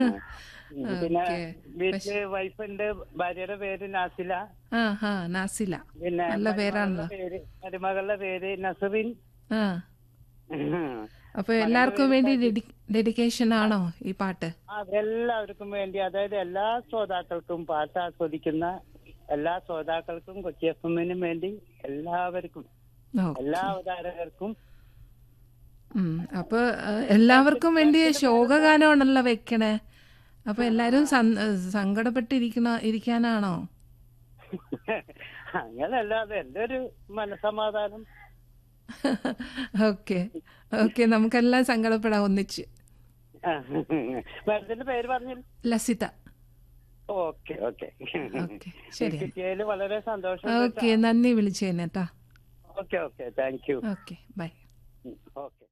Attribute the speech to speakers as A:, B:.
A: ഉം, പിന്നെ
B: ഓക്കേ.
A: വീട്ടില് വൈഫുണ്ട് ഭാര്യയുടെ പേര് നാസില
B: ആ ഹാ നാസില
A: പിന്നെ
B: നല്ല പേരാണല്ലോ
A: മരുമകളുടെ പേര് മരുമകളുടെ പേര് നസറിൻ
B: ആ അപ്പൊ എല്ലാവർക്കും വേണ്ടി ഡെഡിക്കേഷൻ ആണോ ഈ പാട്ട്
A: അതെല്ലാവർക്കും വേണ്ടി അതായത് എല്ലാ ശ്രോതാക്കൾക്കും പാട്ട് ആസ്വദിക്കുന്ന എല്ലാ ശ്രോതാക്കൾക്കും കൊച്ചി എഫ് എമ്മിനും വേണ്ടി എല്ലാവർക്കും
B: ഓ
A: എല്ലാ അവതാരകർക്കും
B: ഉം. അപ്പൊ ആ, എല്ലാവർക്കും വേണ്ടി ശോകഗാനമാണല്ലോ വെക്കണേ അപ്പൊ എല്ലാരും സൻ- സങ്കടപ്പെട്ടിരിക്കണ ഇരിക്കാനാണോ
A: അങ്ങനല്ലാതെ എന്റെ ഒരു മനസമാധാനം
B: ഓക്കെ ഓക്കെ നമുക്കെല്ലാം സങ്കടപ്പെടാം ഒന്നിച്ച്
A: മാഡത്തിന്റെ പേര് പറഞ്ഞില്ല
B: ലസിത
A: ഓക്കെ ഓക്കെ
B: ഓക്കെ ശരി
A: കിട്ടിയതിൽ വളരെ സന്തോഷം
B: ഓക്കെ നന്ദി വിളിച്ചേനേട്ടാ
A: okay okay thank you
B: okay bye
A: okay